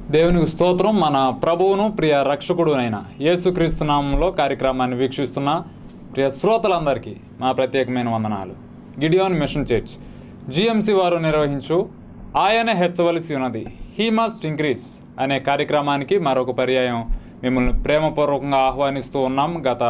దేవునికి స్తోత్రం మన ప్రభువును ప్రియ రక్షకుడునైన యేసుక్రీస్తు నామంలో కార్యక్రమాన్ని వీక్షిస్తున్న ప్రియ శ్రోతలందరికీ మా ప్రత్యేకమైన వందనాలు గిడియోన్ మిషన్ చర్చ్ జిఎంసి వారు నిర్వహించు ఆయన హెచ్చవలసి ఉన్నది హీ మస్ట్ ఇంక్రీస్ అనే కార్యక్రమానికి మరొక పర్యాయం మిమ్మల్ని ప్రేమపూర్వకంగా ఆహ్వానిస్తూ ఉన్నాం గత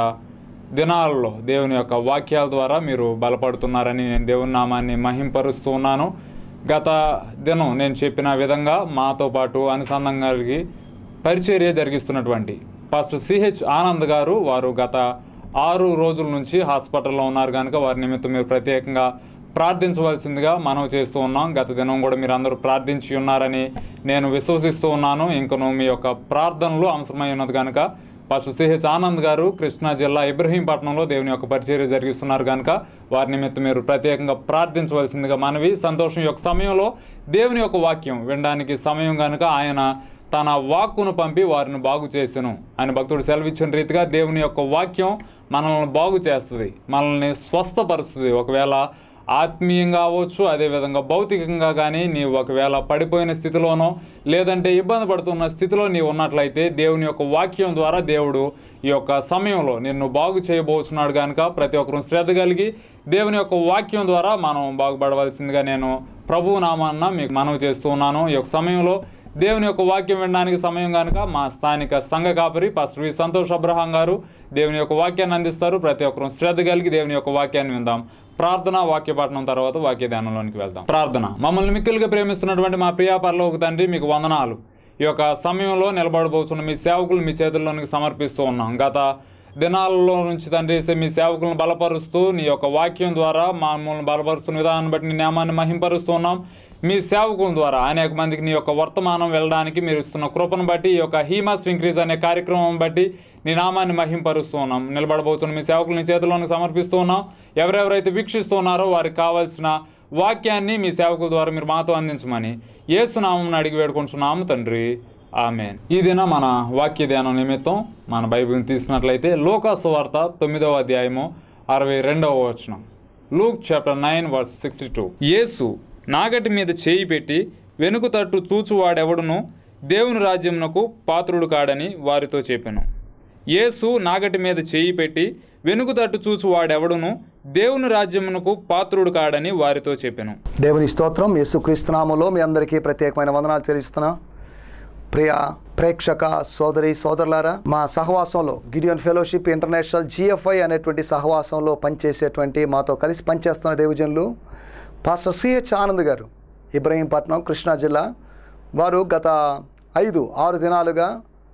దినాలలో దేవుని యొక్క వాక్యాల ద్వారా మీరు బలపడుతున్నారని నేను దేవుని నామాన్ని మహింపరుస్తూ ఉన్నాను గత దినం నేను చెప్పిన విధంగా మాతో పాటు అనుసంధానం కలిగి పరిచర్య జరిగిస్తున్నటువంటి పాస్టర్ సిహెచ్ ఆనంద్ గారు వారు గత ఆరు రోజుల నుంచి హాస్పిటల్లో ఉన్నారు కనుక వారి నిమిత్తం మీరు ప్రత్యేకంగా ప్రార్థించవలసిందిగా మనవి చేస్తూ ఉన్నాం గత దినం కూడా మీరు అందరూ ప్రార్థించి ఉన్నారని నేను విశ్వసిస్తూ ఉన్నాను ఇంకను మీ యొక్క ప్రార్థనలు అవసరమై ఉన్నది కనుక పాస్టర్ సిహెచ్ ఆనంద్ గారు కృష్ణా జిల్లా ఇబ్రహీంపట్నంలో దేవుని యొక్క పరిచర్య జరిగిస్తున్నారు కనుక వారి నిమిత్తం మీరు ప్రత్యేకంగా ప్రార్థించవలసిందిగా మనవి సంతోషం యొక్క సమయంలో దేవుని యొక్క వాక్యం వినడానికి సమయం కనుక ఆయన తన వాక్కును పంపి వారిని బాగు చేసెను ఆయన భక్తుడు సెలవిచ్చిన రీతిగా దేవుని యొక్క వాక్యం మనల్ని బాగు చేస్తుంది మనల్ని స్వస్థపరుస్తుంది ఒకవేళ ఆత్మీయంగా అవ్వచ్చు అదేవిధంగా భౌతికంగా కానీ నీవు ఒకవేళ పడిపోయిన స్థితిలోనో లేదంటే ఇబ్బంది పడుతున్న స్థితిలో నీవు ఉన్నట్లయితే దేవుని యొక్క వాక్యం ద్వారా దేవుడు ఈ యొక్క సమయంలో నిన్ను బాగు చేయబోతున్నాడు కనుక ప్రతి ఒక్కరూ శ్రద్ధ కలిగి దేవుని యొక్క వాక్యం ద్వారా మనం బాగుపడవలసిందిగా నేను ప్రభువు నామాన్న మీకు మనవి చేస్తూ ఉన్నాను ఈ యొక్క సమయంలో దేవుని యొక్క వాక్యం వినడానికి సమయం కనుక మా స్థానిక సంఘ కాపరి పాస్టర్ వి సంతోష్ అబ్రహాం గారు దేవుని యొక్క వాక్యాన్ని అందిస్తారు ప్రతి ఒక్కరూ శ్రద్ధ కలిగి దేవుని యొక్క వాక్యాన్ని విందాం ప్రార్థన వాక్య పఠనం తర్వాత వాక్య ధ్యానంలోనికి వెళ్దాం ప్రార్థన మమ్మల్ని మిక్కులుగా ప్రేమిస్తున్నటువంటి మా ప్రియా పరలోక తండ్రి మీకు వందనాలు ఈ యొక్క సమయంలో నిలబడబోతున్న మీ సేవకులు మీ చేతుల్లోనికి సమర్పిస్తూ ఉన్నాం గత దినాలలో నుంచి తండ్రి యేసే మీ సేవకులను బలపరుస్తూ నీ యొక్క వాక్యం ద్వారా మమ్మల్ని బలపరుస్తున్న విధానాన్ని బట్టి నీ నామాన్ని మహింపరుస్తూ ఉన్నాం మీ సేవకుల ద్వారా అనేక మందికి నీ యొక్క వర్తమానం వెళ్ళడానికి మీరు ఇస్తున్న కృపను బట్టి ఈ యొక్క హీమస్ ఇంక్రీజ్ అనే కార్యక్రమం బట్టి నీ నామాన్ని మహింపరుస్తూ ఉన్నాం నిలబడబోతున్న మీ సేవకులు నీ చేతిలోనికి సమర్పిస్తూ ఉన్నాం ఎవరెవరైతే వీక్షిస్తూ ఉన్నారో వారికి కావాల్సిన వాక్యాన్ని మీ సేవకుల ద్వారా మీరు మాతో అందించమని ఏసునామం అడిగి వేడుకుంటున్నాము తండ్రి ఆమెన్ ఈ దిన మన వాక్య ధ్యానం నిమిత్తం మన బైబిల్ని తీసినట్లయితే లోకాసు వార్త తొమ్మిదవ అధ్యాయము అరవై రెండవ వచనం Luke chapter nine verse sixty two యేసు నాగటి మీద చేయి పెట్టి వెనుక తట్టు చూచువాడెవడును దేవుని రాజ్యమునకు పాత్రుడు కాడని వారితో చెప్పాను యేసు నాగటి మీద చేయి పెట్టి వెనుక తట్టు చూచువాడెవడును దేవుని రాజ్యమునకు పాత్రుడు కాడని వారితో చెప్పాను దేవుని స్తోత్రం యేసుక్రీస్తునామంలో మీ అందరికీ ప్రత్యేకమైన వందనాలు చెల్లిస్తున్నా ప్రియ ప్రేక్షక సోదరి సోదరులారా మా సహవాసంలో గిడియన్ ఫెలోషిప్ ఇంటర్నేషనల్ జిఎఫ్ఐ అనేటువంటి సహవాసంలో పనిచేసేటువంటి మాతో కలిసి పనిచేస్తున్న దేవజనులు పాస్టర్ సిహెచ్ ఆనంద్ గారు ఇబ్రహీంపట్నం కృష్ణా జిల్లా వారు గత ఐదు ఆరు దినాలుగా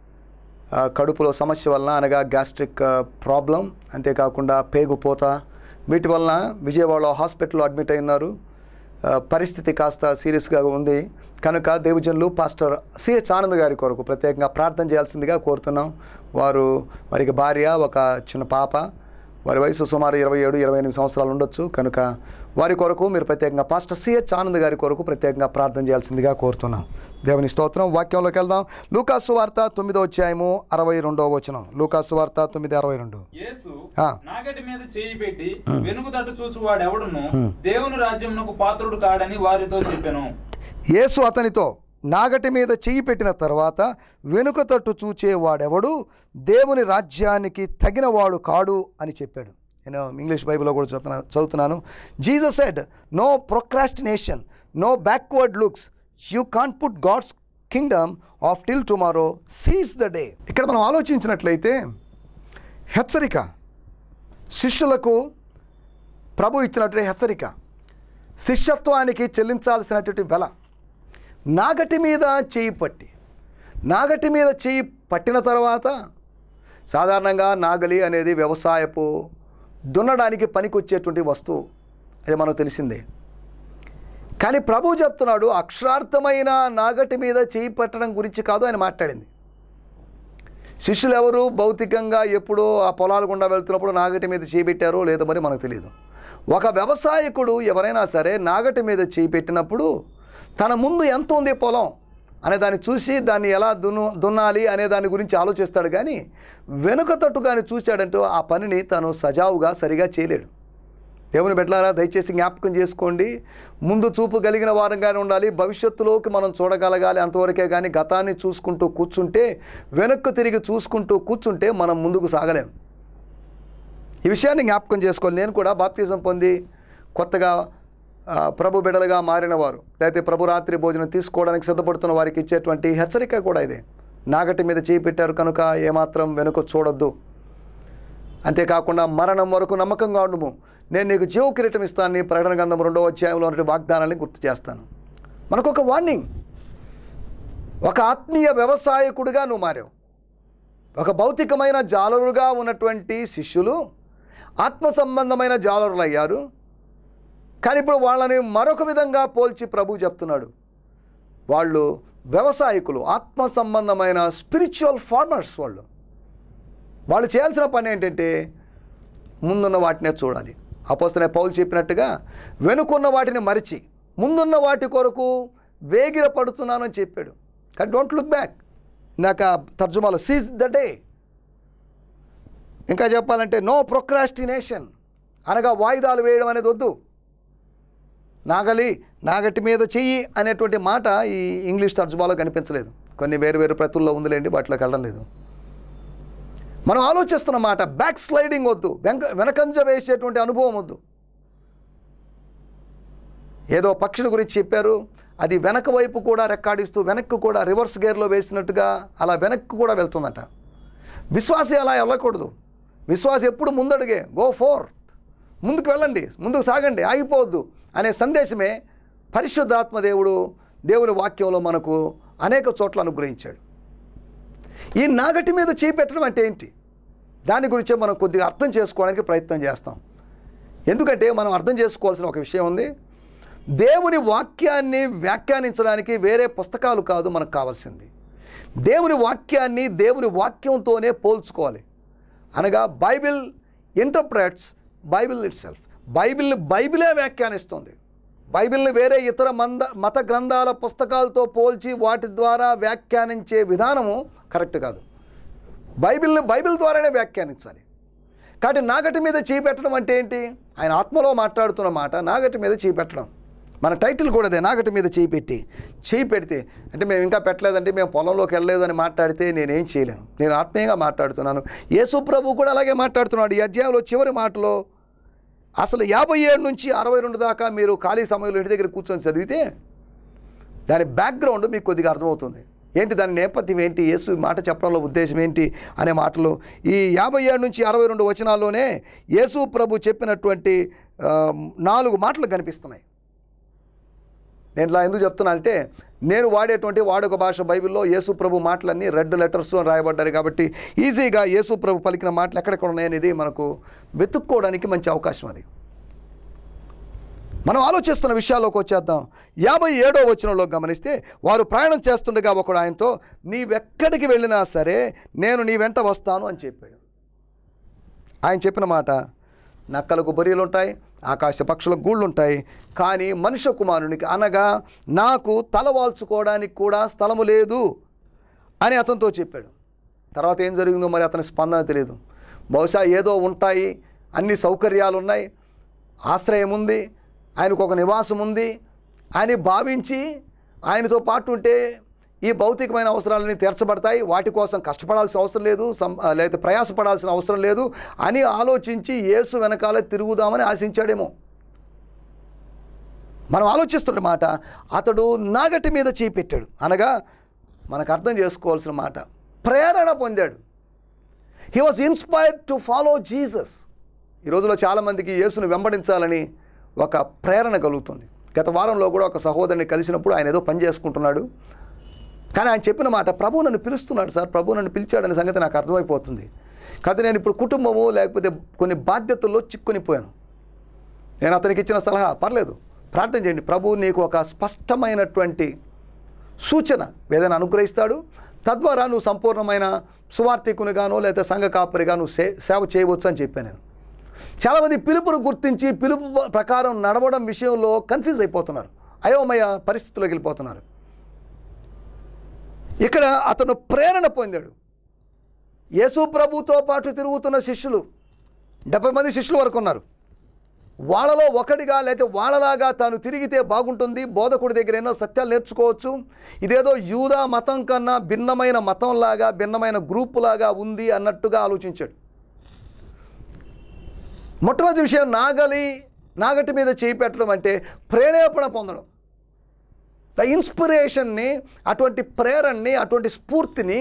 ఆ, కడుపులో సమస్య వలన అనగా గ్యాస్ట్రిక్ ప్రాబ్లం అంతేకాకుండా పేగుపోత వీటి వలన విజయవాడలో హాస్పిటల్లో అడ్మిట్ అయి ఉన్నారు ఆ, పరిస్థితి కాస్త సీరియస్గా ఉంది కనుక దేవజనులు పాస్టర్ సిహెచ్ ఆనంద్ గారి కొరకు ప్రత్యేకంగా ప్రార్థన చేయాల్సిందిగా కోరుతున్నాం వారు వారికి భార్య ఒక చిన్న పాప వారి వయసు సుమారు ఇరవై ఏడు ఇరవై ఎనిమిది సంవత్సరాలు ఉండొచ్చు కనుక వారి కొరకు మీరు ప్రత్యేకంగా పాస్టర్ సిహెచ్ ఆనంద్ గారి కొరకు ప్రత్యేకంగా ప్రార్థన చేయాల్సిందిగా కోరుతున్నాం దేవుని స్తోత్రం వాక్యంలోకి వెళ్దాం లూకాసు వార్త తొమ్మిదో అధ్యాయము అరవై రెండో వచనం లూకాసు వార్త తొమ్మిది అరవై రెండు యేసు ఆ. నాగటి మీద చేయి పెట్టి వెనుక తట్టు చూచువాడు ఎవడును దేవుని రాజ్యమునకు పాత్రుడు కాడని వారితో చెప్పాను యేసు అతనితో నాగటి మీద చెయ్యి పెట్టిన తర్వాత వెనుక తట్టు చూచేవాడెవడు దేవుని రాజ్యానికి తగినవాడు కాడు అని చెప్పాడు నేను ఇంగ్లీష్ బైబిల్లో కూడా చదువుతున్నా చదువుతున్నాను Jesus said no procrastination no backward looks you can put God's kingdom off till tomorrow seize the day ఇక్కడ మనం ఆలోచించినట్లయితే హెచ్చరిక శిష్యులకు ప్రభు ఇచ్చినటువంటి హెచ్చరిక శిష్యత్వానికి చెల్లించాల్సినటువంటి వెల నాగటి మీద చేయి పట్టి నాగటి మీద చేయి పట్టిన తర్వాత సాధారణంగా నాగలి అనేది వ్యవసాయపు దున్నడానికి పనికొచ్చేటువంటి వస్తువు అది మనకు తెలిసిందే కానీ ప్రభు చెప్తున్నాడు అక్షరార్థమైన నాగటి మీద చేయి పట్టడం గురించి కాదు ఆయన మాట్లాడింది శిష్యులు ఎవరు భౌతికంగా ఎప్పుడో ఆ పొలాల గుండా వెళ్తున్నప్పుడు నాగటి మీద చేయి పెట్టారో లేదో మరి మనకు తెలియదు ఒక వ్యవసాయకుడు ఎవరైనా సరే నాగటి మీద చేయి పెట్టినప్పుడు తన ముందు ఎంత ఉంది పొలం అనే దాన్ని చూసి దాన్ని ఎలా దున్ను దున్నాలి అనే దాని గురించి ఆలోచిస్తాడు కానీ వెనుక తట్టు కానీ చూశాడంటూ ఆ పనిని తను సజావుగా సరిగా చేయలేడు దేవుని బిడ్డలారా దయచేసి జ్ఞాపకం చేసుకోండి ముందు చూపు కలిగిన వారంగానే ఉండాలి భవిష్యత్తులోకి మనం చూడగలగాలి అంతవరకే కానీ గతాన్ని చూసుకుంటూ కూర్చుంటే వెనక్కు తిరిగి చూసుకుంటూ కూర్చుంటే మనం ముందుకు సాగలేం ఈ విషయాన్ని జ్ఞాపకం చేసుకోవాలి నేను కూడా బాప్తిజం పొంది కొత్తగా ఆ, ప్రభు బిడలుగా మారిన వారు లేకపోతే ప్రభు రాత్రి భోజనం తీసుకోవడానికి సిద్ధపడుతున్న వారికి ఇచ్చేటువంటి హెచ్చరిక కూడా ఇదే నాగటి మీద చేయి పెట్టారు కనుక ఏమాత్రం వెనుక చూడొద్దు అంతేకాకుండా మరణం వరకు నమ్మకంగా ఉండుము నేను నీకు జీవ కిరీటం ఇస్తాను నీ ప్రకటన గంధం రెండో అధ్యాయంలో ఉన్న వాగ్దానాన్ని గుర్తు చేస్తాను మనకు ఒక వార్నింగ్ ఒక ఆత్మీయ వ్యవసాయకుడిగా నువ్వు మారావు ఒక భౌతికమైన జాలరుగా ఉన్నటువంటి శిష్యులు ఆత్మ సంబంధమైన జాలరులు అయ్యారు కానీ ఇప్పుడు వాళ్ళని మరొక విధంగా పోల్చి ప్రభు చెప్తున్నాడు వాళ్ళు వ్యవసాయకులు ఆత్మ సంబంధమైన స్పిరిచువల్ ఫార్మర్స్ వాళ్ళు వాళ్ళు చేయాల్సిన పని ఏంటంటే ముందున్న వాటినే చూడాలి అపోస్తనే పౌలు చెప్పినట్టుగా వెనుకున్న వాటిని మరిచి ముందున్న వాటి కొరకు వేగిర పడుతున్నానని చెప్పాడు కానీ డోంట్ లుక్ బ్యాక్ ఇందాక తర్జుమాలో సీజ్ ద డే ఇంకా చెప్పాలంటే నో ప్రొక్రాస్టినేషన్ అనగా వాయిదాలు వేయడం అనేది వద్దు నాగలి నాగటి మీద చెయ్యి అనేటువంటి మాట ఈ ఇంగ్లీష్ తర్జుమాలో కనిపించలేదు కొన్ని వేరు వేరు ప్రతుల్లో ఉందిలేండి వాటిలోకి వెళ్ళడం లేదు మనం ఆలోచిస్తున్న మాట బ్యాక్ స్లైడింగ్ వద్దు వెనక వెనకంజ వేసేటువంటి అనుభవం వద్దు ఏదో పక్షుల గురించి చెప్పారు అది వెనక వైపు కూడా రెక్కాడిస్తూ వెనక్కి కూడా రివర్స్ గేర్లో వేసినట్టుగా అలా వెనక్కి కూడా వెళ్తుందట విశ్వాసి అలా వెళ్ళకూడదు విశ్వాసి ఎప్పుడు ముందడుగే గో ఫోర్ ముందుకు వెళ్ళండి ముందుకు సాగండి ఆగిపోవద్దు అనే సందేశమే పరిశుద్ధాత్మ దేవుడు దేవుని వాక్యంలో మనకు అనేక చోట్ల అనుగ్రహించాడు ఈ నాగటి మీద చేయి పెట్టడం అంటే ఏంటి దాని గురించే మనం కొద్దిగా అర్థం చేసుకోవడానికి ప్రయత్నం చేస్తాం ఎందుకంటే మనం అర్థం చేసుకోవాల్సిన ఒక విషయం ఉంది దేవుని వాక్యాన్ని వ్యాఖ్యానించడానికి వేరే పుస్తకాలు కాదు మనకు కావాల్సింది దేవుని వాక్యాన్ని దేవుని వాక్యంతోనే పోల్చుకోవాలి అనగా Bible interprets Bible itself బైబిల్ని బైబిలే వ్యాఖ్యానిస్తుంది బైబిల్ని వేరే ఇతర మంద మత గ్రంథాల పుస్తకాలతో పోల్చి వాటి ద్వారా వ్యాఖ్యానించే విధానము కరెక్ట్ కాదు బైబిల్ని బైబిల్ ద్వారానే వ్యాఖ్యానించాలి కాబట్టి నాగటి మీద చేయి పెట్టడం అంటే ఏంటి ఆయన ఆత్మలో మాట్లాడుతున్న మాట నాగటి మీద చేయి పెట్టడం మన టైటిల్ కూడా అదే నాగటి మీద చేయి పెట్టి చేయి పెడితే అంటే మేము ఇంకా పెట్టలేదంటే మేము పొలంలోకి వెళ్ళలేదు అని మాట్లాడితే నేనేం చేయలేను నేను ఆత్మీయంగా మాట్లాడుతున్నాను యేసు ప్రభు కూడా అలాగే మాట్లాడుతున్నాడు ఈ అధ్యాయంలో చివరి మాటలో అసలు యాభై ఏడు నుంచి అరవై రెండు దాకా మీరు ఖాళీ సమయంలో ఇంటి దగ్గర కూర్చొని చదివితే దాని బ్యాక్గ్రౌండ్ మీకు కొద్దిగా అర్థమవుతుంది ఏంటి దాని నేపథ్యం ఏంటి యేసు ఈ మాట చెప్పడంలో ఉద్దేశం ఏంటి అనే మాటలు ఈ యాభై ఏడు నుంచి అరవై రెండు వచనాల్లోనే యేసు ప్రభు చెప్పినటువంటి ఆ, నాలుగు మాటలు కనిపిస్తున్నాయి నేను ఇలా ఎందుకు చెప్తున్నానంటే నేను వాడేటువంటి వాడుక భాష బైబిల్లో యేసు ప్రభు మాటలన్నీ రెడ్ లెటర్స్లో రాయబడ్డారు కాబట్టి ఈజీగా యేసు ప్రభు పలికిన మాటలు ఎక్కడెక్కడ ఉన్నాయనేది మనకు వెతుక్కోవడానికి మంచి అవకాశం అది మనం ఆలోచిస్తున్న విషయాల్లోకి వచ్చేద్దాం యాభై ఏడో వచనంలో గమనిస్తే వారు ప్రయాణం చేస్తుండగా ఒకడు ఆయనతో నీవెక్కడికి వెళ్ళినా సరే నేను నీ వెంట వస్తాను అని చెప్పాడు ఆయన చెప్పిన మాట నక్కలకు బొరియలు ఉంటాయి ఆకాశ పక్షులకు గూళ్ళు ఉంటాయి కానీ మనుష్య కుమారునికి అనగా నాకు తల వాల్చుకోవడానికి కూడా స్థలము లేదు అని అతనితో చెప్పాడు తర్వాత ఏం జరిగిందో మరి అతని స్పందన తెలియదు బహుశా ఏదో ఉంటాయి అన్ని సౌకర్యాలు ఉన్నాయి ఆశ్రయం ఉంది ఆయనకు ఒక నివాసం ఉంది అని భావించి ఆయనతో పాటు ఉంటే ఈ భౌతికమైన అవసరాలన్నీ తీర్చబడతాయి వాటి కోసం కష్టపడాల్సిన అవసరం లేదు సం లేకపోతే ప్రయాసపడాల్సిన అవసరం లేదు అని ఆలోచించి యేసు వెనకాల తిరుగుదామని ఆశించాడేమో మనం ఆలోచిస్తున్న మాట అతడు నాగటి మీద చేయి పెట్టాడు అనగా మనకు అర్థం చేసుకోవాల్సిన మాట ప్రేరణ పొందాడు he was inspired to follow Jesus ఈ రోజులో చాలామందికి యేసును వెంబడించాలని ఒక ప్రేరణ కలుగుతుంది గత వారంలో కూడా ఒక సహోదరుని కలిసినప్పుడు ఆయన ఏదో పని చేసుకుంటున్నాడు కానీ ఆయన చెప్పిన మాట ప్రభు నన్ను పిలుస్తున్నాడు సార్ ప్రభు నన్ను పిలిచాడనే సంగతి నాకు అర్థమైపోతుంది కాదు నేను ఇప్పుడు కుటుంబము లేకపోతే కొన్ని బాధ్యతల్లో చిక్కునిపోయాను నేను అతనికి ఇచ్చిన సలహా పర్లేదు ప్రార్థన చేయండి ప్రభు నీకు ఒక స్పష్టమైనటువంటి సూచన ఏదైనా అనుగ్రహిస్తాడు తద్వారా నువ్వు సంపూర్ణమైన సువార్థికునిగానో లేదా సంఘ కాపరిగా నువ్వు సే సేవ చేయవచ్చు అని చెప్పాను నేను చాలామంది పిలుపును గుర్తించి పిలుపు ప్రకారం నడవడం విషయంలో కన్ఫ్యూజ్ అయిపోతున్నారు అయోమయ పరిస్థితుల్లోకి వెళ్ళిపోతున్నారు ఇక్కడ అతను ప్రేరణ పొందాడు యేసు ప్రభుతో పాటు తిరుగుతున్న శిష్యులు డెబ్బై మంది శిష్యుల వరకు ఉన్నారు వాళ్ళలో ఒకటిగా లేకపోతే వాళ్ళలాగా తాను తిరిగితే బాగుంటుంది బోధకుడి దగ్గర ఎన్నో సత్యాలు నేర్చుకోవచ్చు ఇదేదో యూదా మతం కన్నా భిన్నమైన మతంలాగా భిన్నమైన గ్రూప్ లాగా ఉంది అన్నట్టుగా ఆలోచించాడు మొట్టమొదటి విషయం నాగలి నాగటి మీద చేయి పెట్టడం అంటే ప్రేరేపణ పొందడం ద ఇన్స్పిరేషన్ని అటువంటి ప్రేరణని అటువంటి స్ఫూర్తిని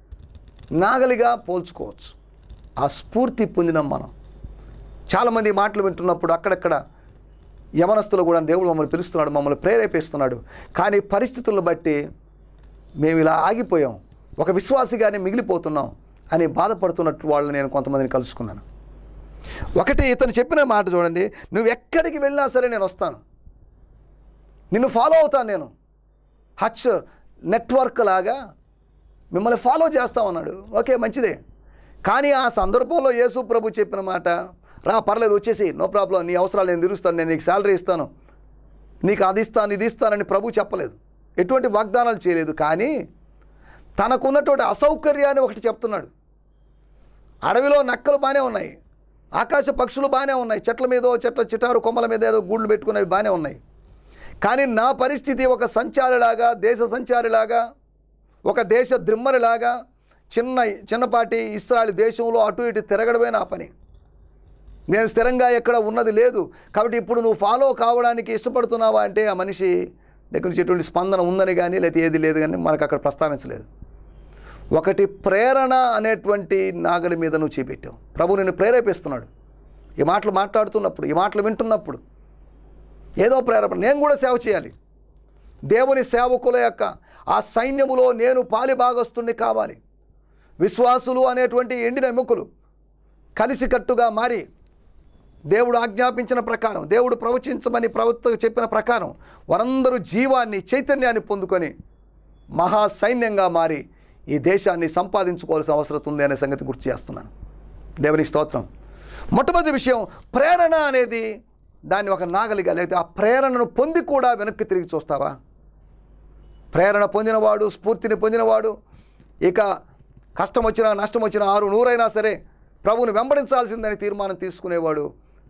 నాగలిగా పోల్చుకోవచ్చు ఆ స్ఫూర్తి పొందిన మనం చాలామంది ఈ మాటలు వింటున్నప్పుడు అక్కడక్కడ యవనస్తులు కూడా దేవుడు మమ్మల్ని పిలుస్తున్నాడు మమ్మల్ని ప్రేరేపిస్తున్నాడు కానీ పరిస్థితులను బట్టి మేము ఇలా ఆగిపోయాం ఒక విశ్వాసిగానే మిగిలిపోతున్నాం అని బాధపడుతున్నట్టు వాళ్ళని నేను కొంతమందిని కలుసుకున్నాను ఒకటి ఇతను చెప్పిన మాట చూడండి నువ్వు ఎక్కడికి వెళ్ళినా సరే నేను వస్తాను నిన్ను ఫాలో అవుతాను నేను హచ్ నెట్వర్క్ లాగా మిమ్మల్ని ఫాలో చేస్తా ఉన్నాడు ఓకే మంచిదే కానీ ఆ సందర్భంలో యేసు ప్రభు చెప్పిన మాట రా పర్లేదు వచ్చేసి నో ప్రాబ్లం నీ అవసరాలు నేను తీరుస్తాను నేను నీకు శాలరీ ఇస్తాను నీకు అది ఇస్తాను ఇది ఇస్తానని ప్రభు చెప్పలేదు ఎటువంటి వాగ్దానాలు చేయలేదు కానీ తనకున్నటువంటి అసౌకర్యాన్ని ఒకటి చెప్తున్నాడు అడవిలో నక్కలు బాగానే ఉన్నాయి ఆకాశ పక్షులు బాగానే ఉన్నాయి చెట్ల మీదో చెట్ల చిటారు కొమ్మల మీద ఏదో గూళ్ళు పెట్టుకునేవి బాగానే ఉన్నాయి కానీ నా పరిస్థితి ఒక సంచారిలాగా దేశ సంచారిలాగా ఒక దేశ ద్రిమ్మరిలాగా చిన్న చిన్నపాటి ఇస్రాయల్ దేశంలో అటు ఇటు తిరగడమే నా పని నేను స్థిరంగా ఎక్కడ ఉన్నది లేదు కాబట్టి ఇప్పుడు నువ్వు ఫాలో కావడానికి ఇష్టపడుతున్నావా అంటే ఆ మనిషి దగ్గర నుంచి ఎటువంటి స్పందన ఉందని కానీ లేకపోతే ఏది లేదు కానీ మనకు అక్కడ ప్రస్తావించలేదు ఒకటి ప్రేరణ అనేటువంటి నాగలి మీద నువ్వు చేపెట్టావు ప్రభు నిన్ను ప్రేరేపిస్తున్నాడు ఈ మాటలు మాట్లాడుతున్నప్పుడు ఈ మాటలు వింటున్నప్పుడు ఏదో ప్రేరేపణ నేను కూడా సేవ చేయాలి దేవుని సేవకుల యొక్క ఆ సైన్యములో నేను పాలి భాగస్తుని కావాలి విశ్వాసులు అనేటువంటి ఎండిన ఎముకలు కలిసికట్టుగా మారి దేవుడు ఆజ్ఞాపించిన ప్రకారం దేవుడు ప్రవచించమని ప్రవక్తకు చెప్పిన ప్రకారం వారందరూ జీవాన్ని చైతన్యాన్ని పొందుకొని మహా సైన్యంగా మారి ఈ దేశాన్ని సంపాదించుకోవాల్సిన అవసరం ఉంది అనే సంగతి గుర్తు చేస్తున్నాను దేవుని స్తోత్రం మొట్టమొదటి విషయం ప్రేరణ అనేది దాన్ని ఒక నాగలిగా లేకపోతే ఆ ప్రేరణను పొంది కూడా వెనక్కి తిరిగి చూస్తావా ప్రేరణ పొందినవాడు స్ఫూర్తిని పొందినవాడు ఇక కష్టం వచ్చినా నష్టం వచ్చినా ఆరు నూరైనా సరే ప్రభువుని వెంబడించాల్సిందని తీర్మానం తీసుకునేవాడు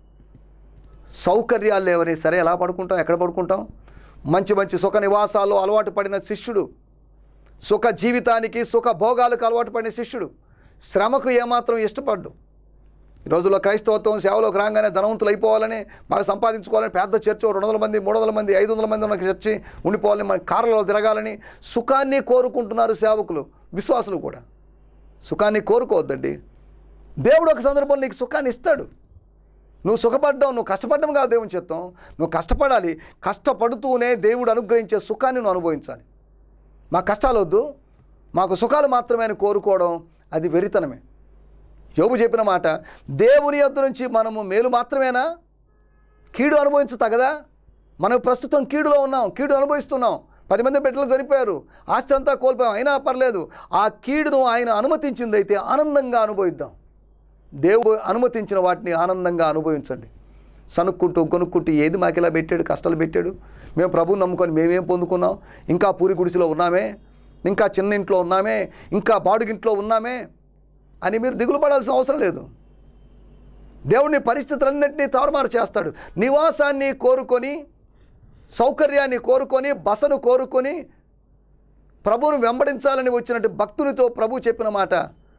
సౌకర్యాలు లేవని సరే ఎలా పడుకుంటాం ఎక్కడ పడుకుంటాం మంచి మంచి సుఖ నివాసాల్లో అలవాటు పడిన శిష్యుడు సుఖ జీవితానికి సుఖ భోగాలకు అలవాటు పడిన శిష్యుడు శ్రమకు ఏమాత్రం ఇష్టపడ్డు ఈ రోజుల్లో క్రైస్తవత్వం సేవలోకి రాగానే ధనవంతులు అయిపోవాలని బాగా సంపాదించుకోవాలని పెద్ద చర్చ రెండు వందల మంది మూడు వందల మంది ఐదు వందల మంది ఉన్న చర్చి ఉండిపోవాలని మన కార్లలో తిరగాలని సుఖాన్ని కోరుకుంటున్నారు సేవకులు విశ్వాసులు కూడా సుఖాన్ని కోరుకోవద్దండి దేవుడు ఒక సందర్భంలో నీకు సుఖాన్ని ఇస్తాడు నువ్వు సుఖపడ్డావు నువ్వు కష్టపడ్డం కాదు దేవుని చిత్తం నువ్వు కష్టపడాలి కష్టపడుతూనే దేవుడు అనుగ్రహించే సుఖాన్ని నువ్వు అనుభవించాలి మా కష్టాలు వద్దు మాకు సుఖాలు మాత్రమే అని కోరుకోవడం అది వెరితనమే యోబు చెప్పిన మాట దేవుని యొద్ద నుంచి మనము మేలు మాత్రమేనా కీడు అనుభవించ తగదా మనం ప్రస్తుతం కీడులో ఉన్నాం కీడు అనుభవిస్తున్నాం పది మంది బిడ్డలు చనిపోయారు ఆస్తి అంతా కోల్పోయాం అయినా పర్లేదు ఆ కీడును ఆయన అనుమతించింది అయితే ఆనందంగా అనుభవిద్దాం దేవుడు అనుమతించిన వాటిని ఆనందంగా అనుభవించండి సనుక్కుంటూ కొనుక్కుంటూ ఏది మాకు ఇలా పెట్టాడు కష్టాలు పెట్టాడు మేము ప్రభువుని నమ్ముకొని మేమేం పొందుకున్నాం ఇంకా పూరి గుడిసెలో ఉన్నామే ఇంకా చిన్న ఇంట్లో ఉన్నామే ఇంకా బాడుగింట్లో ఉన్నామే అని మీరు దిగులు పడాల్సిన అవసరం లేదు దేవుడిని పరిస్థితులన్నింటినీ తారుమారు చేస్తాడు నివాసాన్ని కోరుకొని సౌకర్యాన్ని కోరుకొని బసను కోరుకొని ప్రభువును వెంబడించాలని వచ్చినట్టు భక్తునితో ప్రభు చెప్పిన మాట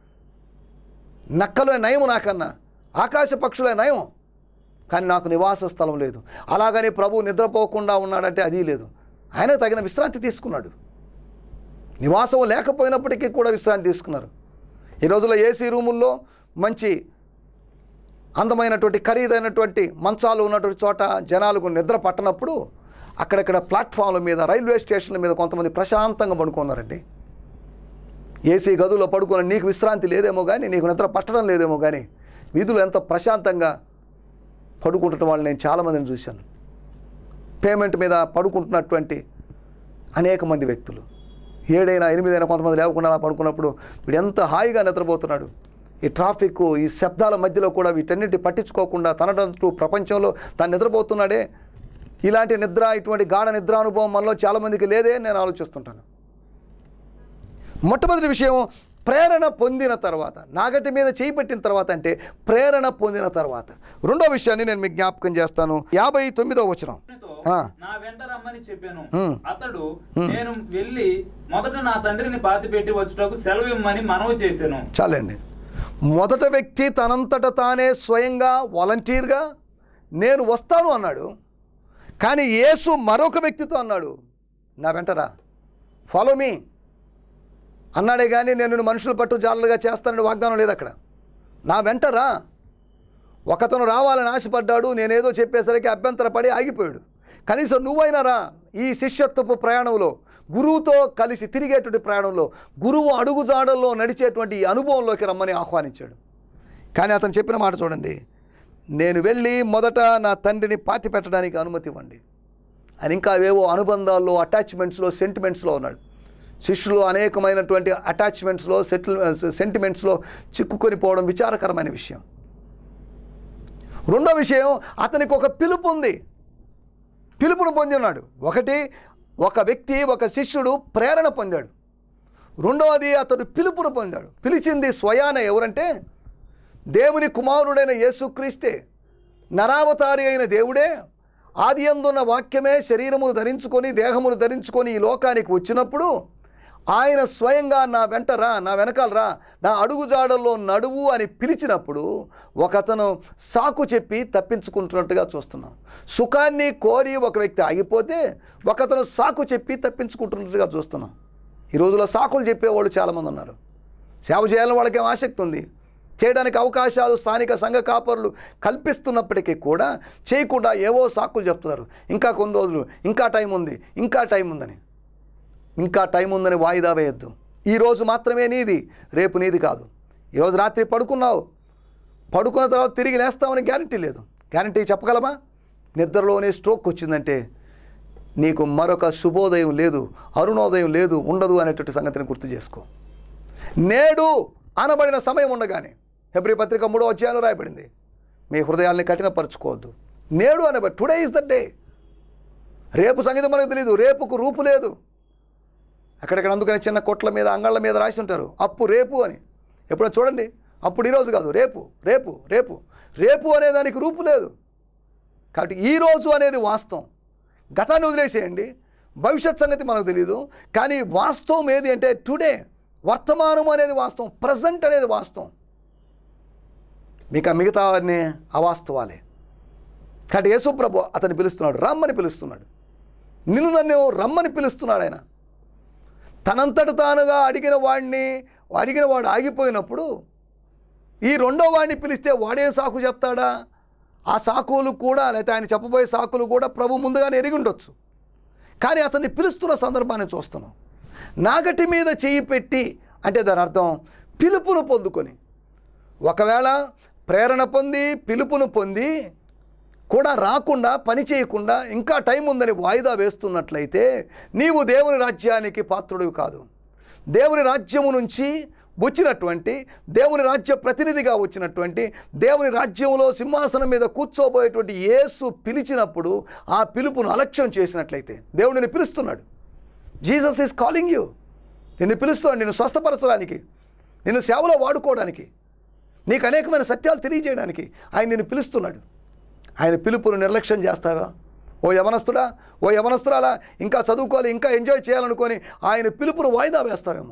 నక్కలే నయం నాకన్నా ఆకాశ పక్షులే నయం కానీ నాకు నివాస స్థలం లేదు అలాగని ప్రభు నిద్రపోకుండా ఉన్నాడంటే అది లేదు ఆయన తగిన విశ్రాంతి తీసుకున్నాడు నివాసం లేకపోయినప్పటికీ కూడా విశ్రాంతి తీసుకున్నారు ఈ రోజుల్లో ఏసీ రూముల్లో మంచి అందమైనటువంటి ఖరీదైనటువంటి మంచాలు ఉన్నటువంటి చోట జనాలకు నిద్ర పట్టనప్పుడు అక్కడక్కడ ప్లాట్ఫామ్ల మీద రైల్వే స్టేషన్ల మీద కొంతమంది ప్రశాంతంగా పడుకున్నారండి ఏసీ గదుల్లో పడుకున్న నీకు విశ్రాంతి లేదేమో కానీ నీకు నిద్ర పట్టడం లేదేమో కానీ వీధులు ఎంత ప్రశాంతంగా పడుకుంటున్న వాళ్ళని నేను చాలామందిని చూశాను పేమెంట్ మీద పడుకుంటున్నటువంటి అనేక మంది వ్యక్తులు ఏడైనా ఎనిమిదైనా కొంతమంది లేకుండా అలా పడుకున్నప్పుడు వీడు ఎంత హాయిగా నిద్రపోతున్నాడు ఈ ట్రాఫిక్ ఈ శబ్దాల మధ్యలో కూడా వీటన్నిటి పట్టించుకోకుండా తనటంటూ ప్రపంచంలో తాను నిద్రపోతున్నాడే ఇలాంటి నిద్ర ఇటువంటి గాఢ నిద్ర అనుభవం మనలో చాలామందికి లేదే అని నేను ఆలోచిస్తుంటాను మొట్టమొదటి విషయం ప్రేరణ పొందిన తర్వాత నాగటి మీద చేయి పెట్టిన తర్వాత అంటే ప్రేరణ పొందిన తర్వాత రెండో విషయాన్ని నేను మీకు జ్ఞాపకం చేస్తాను యాభై తొమ్మిదో వచనం ఆ. నా వెంట రమ్మని చెప్పాను ఉమ్. అతడు నేను వెళ్ళి మొదట నా తండ్రిని పాతి పెట్టి వచ్చుటకు సెలవు ఇమ్మని మనవి చేశాను చాలండి మొదట వ్యక్తి తనంతట తానే స్వయంగా వాలంటీర్గా నేను వస్తాను అన్నాడు కానీ యేసు మరొక వ్యక్తితో అన్నాడు నా వెంటరా ఫాలో మీ అన్నాడే కానీ నేను నిన్ను మనుషుల పట్టు జారులుగా చేస్తానని వాగ్దానం లేదు అక్కడ నా వెంటరా ఒకతను రావాలని ఆశపడ్డాడు నేనేదో చెప్పేసరికి అభ్యంతరపడి ఆగిపోయాడు కనీసం నువ్వైనా రా ఈ శిష్యత్వపు ప్రయాణంలో గురువుతో కలిసి తిరిగేటువంటి ప్రయాణంలో గురువు అడుగుజాడల్లో నడిచేటువంటి ఈ అనుభవంలోకి రమ్మని ఆహ్వానించాడు కానీ అతను చెప్పిన మాట చూడండి నేను వెళ్ళి మొదట నా తండ్రిని పాతి పెట్టడానికి అనుమతి ఇవ్వండి ఆయన ఇంకా అవేవో అనుబంధాల్లో అటాచ్మెంట్స్లో సెంటిమెంట్స్లో ఉన్నాడు శిష్యులు అనేకమైనటువంటి అటాచ్మెంట్స్లో సెటిల్ సెంటిమెంట్స్లో చిక్కుకొని పోవడం విచారకరమైన విషయం రెండో విషయం అతనికి ఒక పిలుపు ఉంది పిలుపును పొంది ఉన్నాడు ఒకటి ఒక వ్యక్తి ఒక శిష్యుడు ప్రేరణ పొందాడు రెండవది అతడు పిలుపును పొందాడు పిలిచింది స్వయాన ఎవరంటే దేవుని కుమారుడైన యేసుక్రీస్తే నరావతారి అయిన దేవుడే ఆది అందున్న వాక్యమే శరీరమును ధరించుకొని దేహమును ధరించుకొని ఈ లోకానికి వచ్చినప్పుడు ఆయన స్వయంగా నా వెంట రా నా వెనకాల రా నా అడుగుజాడల్లో నడువు అని పిలిచినప్పుడు ఒకతను సాకు చెప్పి తప్పించుకుంటున్నట్టుగా చూస్తున్నాం సుఖాన్ని కోరి ఒక వ్యక్తి ఆగిపోతే ఒకతను సాకు చెప్పి తప్పించుకుంటున్నట్టుగా చూస్తున్నాం ఈ రోజుల్లో సాకులు చెప్పేవాళ్ళు చాలామంది ఉన్నారు సేవ చేయాలని వాళ్ళకేం ఆసక్తి ఉంది చేయడానికి అవకాశాలు స్థానిక సంఘ కాపరులు కల్పిస్తున్నప్పటికీ కూడా చేయకుండా ఏవో సాకులు చెప్తున్నారు ఇంకా కొన్ని రోజులు ఇంకా టైం ఉంది ఇంకా టైం ఉందని ఇంకా టైం ఉందని వాయిదా వేయొద్దు ఈరోజు మాత్రమే నీది రేపు నీది కాదు ఈరోజు రాత్రి పడుకున్నావు పడుకున్న తర్వాత తిరిగి లేస్తామని గ్యారంటీ లేదు గ్యారంటీ చెప్పగలమా నిద్రలోనే స్ట్రోక్ వచ్చిందంటే నీకు మరొక శుభోదయం లేదు అరుణోదయం లేదు ఉండదు అనేటువంటి సంగతిని గుర్తు చేసుకో నేడు అనబడిన సమయం ఉండగానే హెబ్రి పత్రిక మూడో అధ్యాయంలో రాయబడింది మీ హృదయాల్ని కఠినపరచుకోవద్దు నేడు అనబడి టుడే ఇస్ ద డే రేపు సంగతి మనకు తెలియదు రేపుకు రూపు లేదు అక్కడక్కడ అందుకని చిన్న కొట్ల మీద అంగళ్ళ మీద రాసి ఉంటారు అప్పు రేపు అని ఎప్పుడో చూడండి అప్పుడు ఈరోజు కాదు రేపు రేపు రేపు రేపు అనే దానికి రూపు లేదు కాబట్టి ఈరోజు అనేది వాస్తవం గతాన్ని వదిలేసేయండి భవిష్యత్ సంగతి మనకు తెలియదు కానీ వాస్తవం ఏది అంటే టుడే వర్తమానం అనేది వాస్తవం ప్రజెంట్ అనేది వాస్తవం మీకు ఆ మిగతా అన్నీ అవాస్తవాలే కాబట్టి యేసుప్రభు అతన్ని పిలుస్తున్నాడు రమ్మని పిలుస్తున్నాడు నిన్ను నన్ను రమ్మని పిలుస్తున్నాడు ఆయన తనంతట తానుగా అడిగిన వాడిని అడిగిన వాడు ఆగిపోయినప్పుడు ఈ రెండో వాడిని పిలిస్తే వాడేం సాకు చెప్తాడా ఆ సాకులు కూడా లేకపోతే ఆయన చెప్పబోయే సాకులు కూడా ప్రభు ముందుగానే ఎరిగి ఉండొచ్చు కానీ అతన్ని పిలుస్తున్న సందర్భాన్ని చూస్తున్నాం నాగటి మీద చేయి పెట్టి అంటే దాని అర్థం పిలుపును పొందుకొని ఒకవేళ ప్రేరణ పొంది పిలుపును పొంది కూడా రాకుండా పని చేయకుండా ఇంకా టైం ఉందని వాయిదా వేస్తున్నట్లయితే నీవు దేవుని రాజ్యానికి పాత్రుడివి కాదు దేవుని రాజ్యము నుంచి వచ్చినటువంటి దేవుని రాజ్య ప్రతినిధిగా వచ్చినటువంటి దేవుని రాజ్యంలో సింహాసనం మీద కూర్చోబోయేటువంటి యేసు పిలిచినప్పుడు ఆ పిలుపును అలక్ష్యం చేసినట్లయితే దేవుడిని పిలుస్తున్నాడు జీసస్ ఈస్ కాలింగ్ యూ నిన్ను పిలుస్తున్నాడు నిన్ను స్వస్థపరచడానికి నిన్ను సేవలో వాడుకోవడానికి నీకు అనేకమైన సత్యాలు తెలియజేయడానికి ఆయన నిన్ను పిలుస్తున్నాడు ఆయన పిలుపును నిర్లక్ష్యం చేస్తావా ఓ యవనస్తుడా ఓ యవనస్తురాలా ఇంకా చదువుకోవాలి ఇంకా ఎంజాయ్ చేయాలనుకొని ఆయన పిలుపును వాయిదా వేస్తావేమో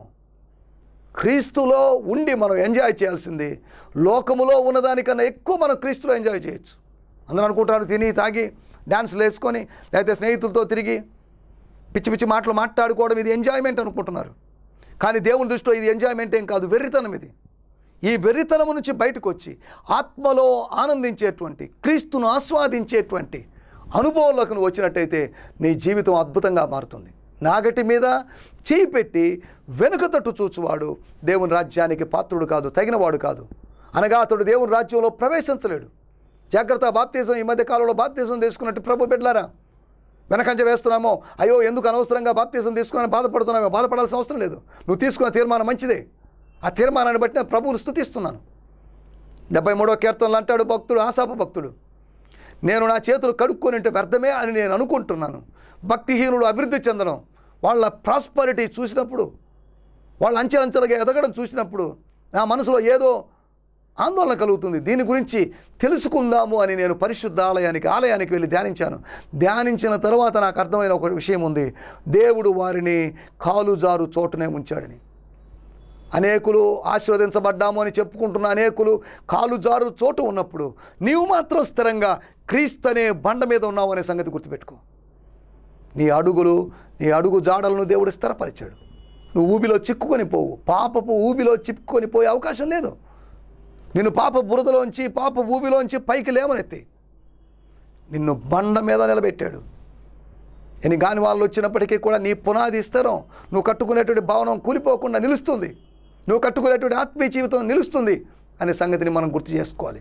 క్రీస్తులో ఉండి మనం ఎంజాయ్ చేయాల్సింది లోకములో ఉన్నదానికన్నా ఎక్కువ మనం క్రీస్తులో ఎంజాయ్ చేయొచ్చు అందరూ అనుకుంటారు తిని తాగి డ్యాన్స్లు వేసుకొని లేకపోతే స్నేహితులతో తిరిగి పిచ్చి పిచ్చి మాటలు మాట్లాడుకోవడం ఇది ఎంజాయ్మెంట్ అనుకుంటున్నారు కానీ దేవుని దృష్టిలో ఇది ఎంజాయ్మెంట్ ఏం కాదు వెర్రితనం ఇది ఈ వెర్రితనము నుంచి బయటకు వచ్చి ఆత్మలో ఆనందించేటువంటి క్రీస్తును ఆస్వాదించేటువంటి అనుభవంలోకి నువ్వు వచ్చినట్టయితే నీ జీవితం అద్భుతంగా మారుతుంది నాగటి మీద చేయి పెట్టి వెనుక తట్టు చూచువాడు దేవుని రాజ్యానికి పాత్రుడు కాదు తగినవాడు కాదు అనగా అతడు దేవుని రాజ్యంలో ప్రవేశించలేడు జాగ్రత్త బాప్తీసం ఈ మధ్య కాలంలో బాప్తీసం తీసుకున్నట్టు ప్రభు బిడ్డలారా వెనకంజ వేస్తున్నామో అయ్యో ఎందుకు అనవసరంగా బాప్తీసం తీసుకుని బాధపడుతున్నామో బాధపడాల్సిన అవసరం లేదు నువ్వు తీసుకున్న తీర్మానం మంచిదే ఆ తీర్మానాన్ని బట్టి నేను ప్రభువును స్తుతిస్తున్నాను డెబ్బై మూడో కీర్తనలు అంటాడు భక్తుడు ఆశాపు భక్తుడు నేను నా చేతులు కడుక్కొని ఉంటే వ్యర్థమే అని నేను అనుకుంటున్నాను భక్తిహీనుడు అభివృద్ధి చెందడం వాళ్ళ ప్రాస్పరిటీ చూసినప్పుడు వాళ్ళు అంచెలంచెలుగా ఎదగడం చూసినప్పుడు నా మనసులో ఏదో ఆందోళన కలుగుతుంది దీని గురించి తెలుసుకుందాము అని నేను పరిశుద్ధ ఆలయానికి ఆలయానికి వెళ్ళి ధ్యానించాను ధ్యానించిన తర్వాత నాకు అర్థమైన ఒక విషయం ఉంది దేవుడు వారిని కాలు జారు చోటునే ఉంచాడని అనేకులు ఆశీర్వదించబడ్డాము అని చెప్పుకుంటున్న అనేకులు కాలు జారు చోటు ఉన్నప్పుడు నీవు మాత్రం స్థిరంగా క్రీస్తు అనే బండ మీద ఉన్నావు అనే సంగతి గుర్తుపెట్టుకో నీ అడుగులు నీ అడుగు జాడలను దేవుడు స్థిరపరిచాడు నువ్వు ఊబిలో చిక్కుకొని పోవు పాపపు ఊబిలో చిక్కుకొని పోయే అవకాశం లేదు నిన్ను పాప బురదలోంచి పాప ఊబిలోంచి పైకి లేవనెత్తి నిన్ను బండ మీద నిలబెట్టాడు ఎన్ని గాని వాళ్ళు వచ్చినప్పటికీ కూడా నీ పునాది స్థిరం నువ్వు కట్టుకునేటువంటి భవనం కూలిపోకుండా నిలుస్తుంది నువ్వు కట్టుకునేటువంటి ఆత్మీయ జీవితం నిలుస్తుంది అనే సంగతిని మనం గుర్తు చేసుకోవాలి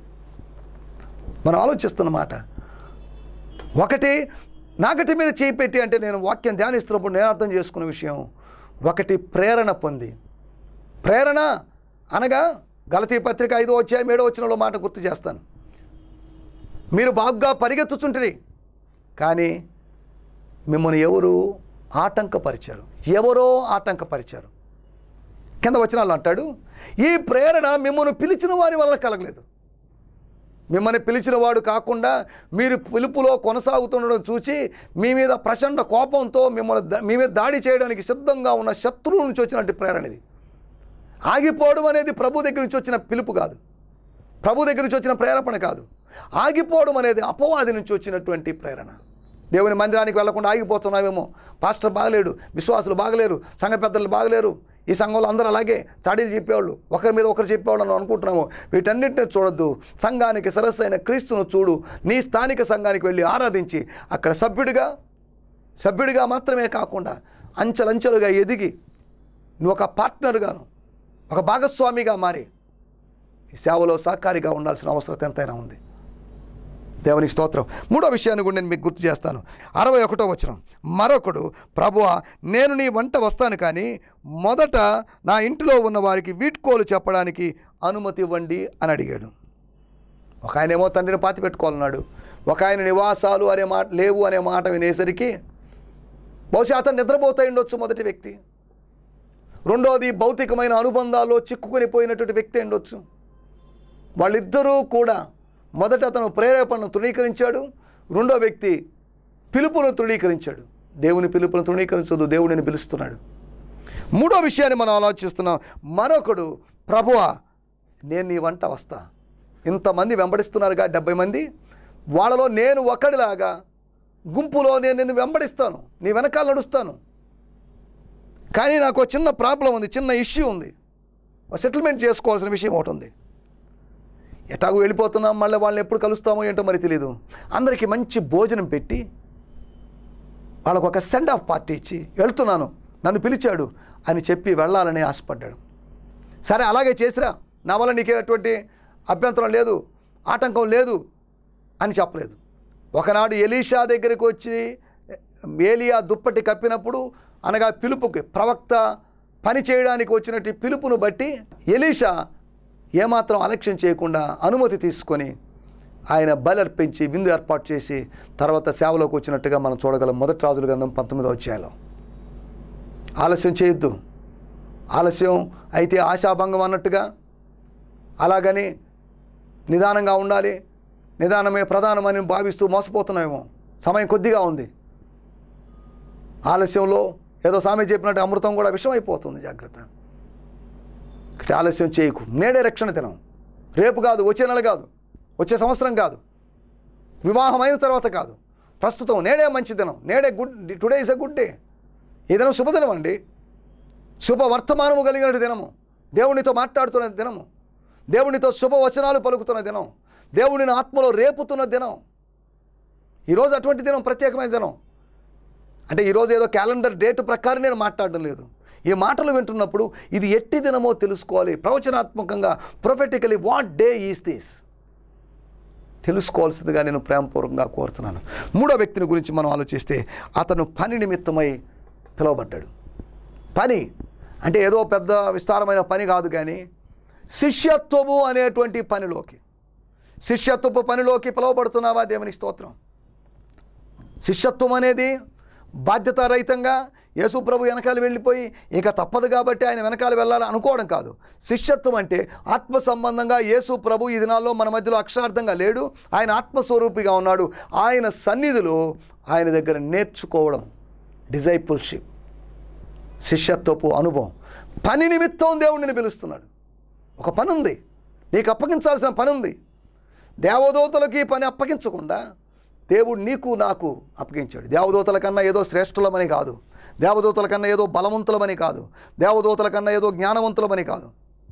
మనం ఆలోచిస్తున్నమాట ఒకటి నాగటి మీద చేయి పెట్టి అంటే నేను వాక్యం ధ్యానిస్తున్నప్పుడు నేను అర్థం చేసుకున్న విషయం ఒకటి ప్రేరణ పొంది ప్రేరణ అనగా గలతీ పత్రిక ఐదో అధ్యాయం ఏడో వచ్చినలో మాట గుర్తు చేస్తాను మీరు బాగా పరిగెత్తుచుంటిరి కానీ మిమ్మల్ని ఎవరు ఆటంకపరిచారు ఎవరో ఆటంకపరిచారు కింద వచనాలు అంటాడు ఈ ప్రేరణ మిమ్మల్ని పిలిచిన వారి వల్ల కలగలేదు మిమ్మల్ని పిలిచిన వాడు కాకుండా మీరు పిలుపులో కొనసాగుతుండడం చూసి మీ మీద ప్రచండ కోపంతో మిమ్మల్ని ద- మీ మీద దాడి చేయడానికి సిద్ధంగా ఉన్న శత్రువు నుంచి వచ్చినట్టు ప్రేరణ ఇది ఆగిపోవడం అనేది ప్రభు దగ్గర నుంచి వచ్చిన పిలుపు కాదు ప్రభు దగ్గర నుంచి వచ్చిన ప్రేరేపణ కాదు ఆగిపోవడం అనేది అపవాది నుంచి వచ్చినటువంటి ప్రేరణ దేవుని మందిరానికి వెళ్లకుండా ఆగిపోతున్నావేమో పాస్టర్ బాగలేడు విశ్వాసులు బాగలేరు సంఘ పెద్దలు బాగలేరు ఈ సంఘంలో అందరూ అలాగే చాడీలు చెప్పేవాళ్ళు ఒకరి మీద ఒకరు చెప్పేవాళ్ళు అని అనుకుంటున్నాము వీటన్నిటిని చూడొద్దు సంఘానికి సరస్సు అయిన క్రీస్తును చూడు నీ స్థానిక సంఘానికి వెళ్ళి ఆరాధించి అక్కడ సభ్యుడిగా సభ్యుడిగా మాత్రమే కాకుండా అంచెలంచెలుగా ఎదిగి నువ్వు ఒక పార్ట్నర్గాను ఒక భాగస్వామిగా మారి ఈ సేవలో సహకారిగా ఉండాల్సిన అవసరం ఎంతైనా ఉంది దేవునికి స్తోత్రం మూడో విషయాన్ని కూడా నేను మీకు గుర్తు చేస్తాను అరవై ఒకటో వచ్చిన మరొకడు ప్రభువా నేను నీ వంట వస్తాను కానీ మొదట నా ఇంటిలో ఉన్న వారికి వీడ్కోలు చెప్పడానికి అనుమతి ఇవ్వండి అని అడిగాడు ఒక ఆయన ఏమో తండ్రిని పాతి పెట్టుకోవాలన్నాడు ఒక ఆయన నివాసాలు అనే మాట లేవు అనే మాట వినేసరికి బహుశా అతను నిద్రపోతూ ఉండొచ్చు మొదటి వ్యక్తి రెండోది భౌతికమైన అనుబంధాల్లో చిక్కుకొని పోయినటువంటి వ్యక్తి ఉండొచ్చు వాళ్ళిద్దరూ కూడా మొదట అతను ప్రేరేపణను తృణీకరించాడు రెండో వ్యక్తి పిలుపును తృణీకరించాడు దేవుని పిలుపును తృణీకరించదు దేవుడిని పిలుస్తున్నాడు మూడో విషయాన్ని మనం ఆలోచిస్తున్నాం మరొకడు ప్రభువా నేను నీ వంట వస్తా ఇంతమంది వెంబడిస్తున్నారుగా డెబ్బై మంది వాళ్ళలో నేను ఒకడిలాగా గుంపులో నేను నిన్ను వెంబడిస్తాను నీ వెనకాల నడుస్తాను కానీ నాకు ఒక చిన్న ప్రాబ్లం ఉంది చిన్న ఇష్యూ ఉంది సెటిల్మెంట్ చేసుకోవాల్సిన విషయం ఒకటి ఉంది ఎటాగో వెళ్ళిపోతున్నాం మళ్ళీ వాళ్ళని ఎప్పుడు కలుస్తామో ఏంటో మరి తెలియదు అందరికీ మంచి భోజనం పెట్టి వాళ్ళకు ఒక సెండ్ ఆఫ్ పార్టీ ఇచ్చి వెళ్తున్నాను నన్ను పిలిచాడు అని చెప్పి వెళ్ళాలని ఆశపడ్డాడు సరే అలాగే చేసిరా నా వల్ల నీకు ఎటువంటి అభ్యంతరం లేదు ఆటంకం లేదు అని చెప్పలేదు ఒకనాడు ఎలీషా దగ్గరికి వచ్చి ఏలియా దుప్పటి కప్పినప్పుడు అనగా పిలుపుకి ప్రవక్త పని చేయడానికి వచ్చినట్టు పిలుపును బట్టి ఎలీషా ఏమాత్రం అలక్ష్యం చేయకుండా అనుమతి తీసుకొని ఆయన బలర్పించి విందు ఏర్పాటు చేసి తర్వాత సేవలోకి వచ్చినట్టుగా మనం చూడగలం మొదటి రాజుల గంధం పంతొమ్మిదో అధ్యాయంలో ఆలస్యం చేయొద్దు ఆలస్యం అయితే ఆశాభంగం అన్నట్టుగా అలాగని నిదానంగా ఉండాలి నిదానమే ప్రధానమని భావిస్తూ మోసపోతున్నామేమో సమయం కొద్దిగా ఉంది ఆలస్యంలో ఏదో సామె చెప్పినట్టు అమృతం కూడా విషం అయిపోతుంది జాగ్రత్త కాబట్టి ఆలస్యం చేయకు నేడే రక్షణ దినం రేపు కాదు వచ్చే నెల కాదు వచ్చే సంవత్సరం కాదు వివాహం అయిన తర్వాత కాదు ప్రస్తుతం నేడే మంచి దినం నేడే good today is a good day ఈ దినం శుభదినం అండి శుభ వర్తమానము కలిగిన దినము దేవునితో మాట్లాడుతున్న దినము దేవునితో శుభవచనాలు పలుకుతున్న దినం దేవునిని ఆత్మలో రేపుతున్న దినం ఈరోజు అటువంటి దినం ప్రత్యేకమైన దినం అంటే ఈరోజు ఏదో క్యాలెండర్ డేట్ ప్రకారం నేను మాట్లాడడం లేదు ఈ మాటలు వింటున్నప్పుడు ఇది ఎట్టి దినమో తెలుసుకోవాలి ప్రవచనాత్మకంగా prophetically what day is this తెలుసుకోవాల్సిందిగా నేను ప్రేమపూర్వకంగా కోరుతున్నాను మూడో వ్యక్తిని గురించి మనం ఆలోచిస్తే అతను పని నిమిత్తమై పిలువబడ్డాడు పని అంటే ఏదో పెద్ద విస్తారమైన పని కాదు కానీ శిష్యత్వము అనేటువంటి పనిలోకి శిష్యత్వపు పనిలోకి పిలువబడుతున్నావా దేవుని స్తోత్రం శిష్యత్వం అనేది బాధ్యతారహితంగా యేసు ప్రభు వెనకాల వెళ్ళిపోయి ఇక తప్పదు కాబట్టి ఆయన వెనకాల వెళ్ళాలి అనుకోవడం కాదు శిష్యత్వం అంటే ఆత్మ సంబంధంగా యేసు ప్రభు ఈ దినాల్లో మన మధ్యలో అక్షరార్థంగా లేడు ఆయన ఆత్మస్వరూపిగా ఉన్నాడు ఆయన సన్నిధిలో ఆయన దగ్గర నేర్చుకోవడం డిజైపుల్షిప్ శిష్యత్వపు అనుభవం పని నిమిత్తం దేవుడిని పిలుస్తున్నాడు ఒక పని ఉంది నీకు అప్పగించాల్సిన పని ఉంది దేవదూతలకి ఈ పని అప్పగించకుండా దేవుడు నీకు నాకు అప్పగించాడు దేవదూతల కన్నా ఏదో శ్రేష్ఠులమని కాదు దేవదూతల కన్నా ఏదో బలవంతులమని కాదు దేవదూతల కన్నా ఏదో జ్ఞానవంతులమని కాదు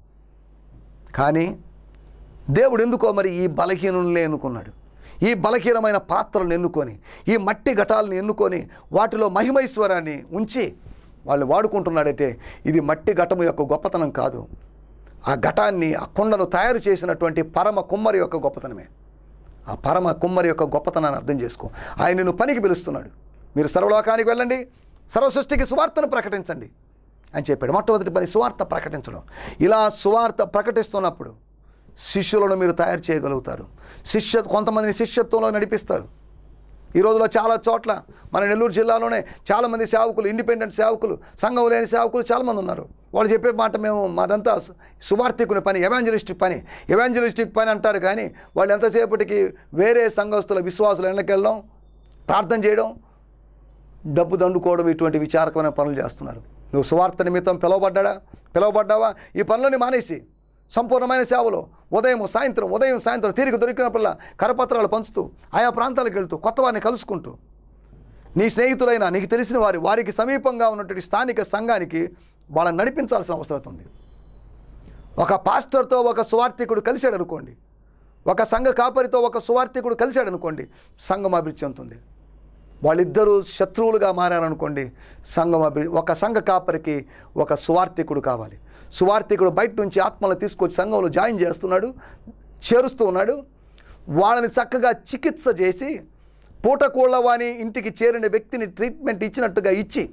కానీ దేవుడు ఎందుకో మరి ఈ బలహీనుల్ని ఎన్నుకున్నాడు ఈ బలహీనమైన పాత్రలను ఎన్నుకొని ఈ మట్టి ఘటాలను ఎన్నుకొని వాటిలో మహిమైశ్వరాన్ని ఉంచి వాళ్ళు వాడుకుంటున్నాడంటే ఇది మట్టి ఘటము యొక్క గొప్పతనం కాదు ఆ ఘటాన్ని ఆ కొండను తయారు చేసినటువంటి పరమ కుమ్మరి యొక్క గొప్పతనమే ఆ పరమ కుమ్మరి యొక్క గొప్పతనాన్ని అర్థం చేసుకో ఆయన నిన్ను పనికి పిలుస్తున్నాడు మీరు సర్వలోకానికి వెళ్ళండి సర్వ సృష్టికి సువార్తను ప్రకటించండి అని చెప్పాడు మొట్టమొదటి పని సువార్త ప్రకటించడం ఇలా సువార్త ప్రకటిస్తున్నప్పుడు శిష్యులను మీరు తయారు చేయగలుగుతారు శిష్య కొంతమందిని శిష్యత్వంలో నడిపిస్తారు ఈ రోజులో చాలా చోట్ల మన నెల్లూరు జిల్లాలోనే చాలామంది సేవకులు ఇండిపెండెంట్ సేవకులు సంఘం లేని సేవకులు చాలామంది ఉన్నారు వాళ్ళు చెప్పే మాట మేము మాదంతా సు- సువార్థికుని పని ఎవాంజలిస్టిక్ పని ఎవాంజలిస్టిక్ పని అంటారు కానీ వాళ్ళు ఎంతసేపటికి వేరే సంఘస్థుల విశ్వాసుల ఇళ్ళకి వెళ్ళడం ప్రార్థన చేయడం డబ్బు దండుకోవడం ఇటువంటి విచారకమైన పనులు చేస్తున్నారు నువ్వు సువార్త నిమిత్తం పిలువబడ్డా పిలువబడ్డావా ఈ పనులని మానేసి సంపూర్ణమైన సేవలో ఉదయం సాయంత్రం ఉదయం సాయంత్రం తీరిక దొరికినప్పుడల్లా కరపత్రాలు పంచుతూ ఆయా ప్రాంతాలకు వెళ్తూ కొత్త వారిని కలుసుకుంటూ నీ స్నేహితులైన నీకు తెలిసిన వారి వారికి సమీపంగా ఉన్నటువంటి స్థానిక సంఘానికి వాళ్ళని నడిపించాల్సిన అవసరం ఉంది ఒక పాస్టర్తో ఒక సువార్థికుడు కలిశాడు అనుకోండి ఒక సంఘ కాపరితో ఒక సువార్థికుడు కలిశాడు అనుకోండి సంఘం అభివృద్ధి చెందుతుంది వాళ్ళిద్దరూ శత్రువులుగా మారారనుకోండి సంఘం అభి ఒక సంఘ కాపరికి ఒక సువార్థికుడు కావాలి సువార్థికుడు బయట నుంచి ఆత్మలను తీసుకొచ్చి సంఘంలో జాయిన్ చేస్తున్నాడు చేరుస్తూ ఉన్నాడు వాళ్ళని చక్కగా చికిత్స చేసి పూటకోళ్ళ వాని ఇంటికి చేరిన వ్యక్తిని ట్రీట్మెంట్ ఇచ్చినట్టుగా ఇచ్చి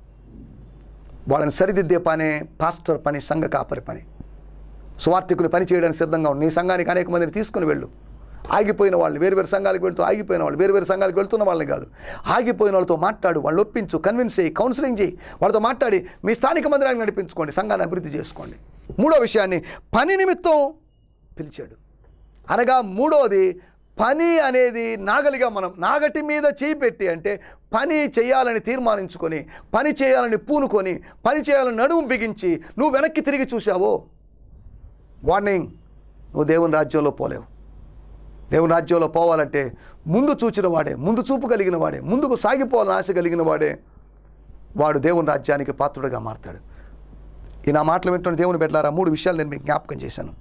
వాళ్ళని సరిదిద్దే పనే పాస్టర్ పని సంఘ కాపరి పని సువార్థికుని పని చేయడానికి సిద్ధంగా ఉండి నీ సంఘానికి అనేక మందిని తీసుకుని వెళ్ళు ఆగిపోయిన వాళ్ళు వేరు వేరు సంఘాలకు వెళ్తూ ఆగిపోయిన వాళ్ళు వేరు వేరు సంఘాలకు వెళ్తున్న వాళ్ళని కాదు ఆగిపోయిన వాళ్ళతో మాట్లాడు వాళ్ళు ఒప్పించు కన్విన్స్ చేయి కౌన్సిలింగ్ చేయి వాళ్ళతో మాట్లాడి మీ స్థానిక మందిరాన్ని నడిపించుకోండి సంఘాన్ని అభివృద్ధి చేసుకోండి మూడో విషయాన్ని పని నిమిత్తం పిలిచాడు అనగా మూడోది పని అనేది నాగలిగా మనం నాగటి మీద చేయి పెట్టి అంటే పని చేయాలని తీర్మానించుకొని పని చేయాలని పూనుకొని పని చేయాలని నడుము బిగించి నువ్వు వెనక్కి తిరిగి చూసావో వార్నింగ్ నువ్వు దేవుని రాజ్యంలో పోలేవు దేవుని రాజ్యంలో పోవాలంటే ముందు చూచిన వాడే ముందు చూపు కలిగిన వాడే ముందుకు సాగిపోవాలని ఆశ కలిగిన వాడే వాడు దేవుని రాజ్యానికి పాత్రుడిగా మారతాడు ఈ నా మాటలు వింటున్న దేవుని పెట్టారా మూడు విషయాలు నేను మీకు జ్ఞాపకం చేశాను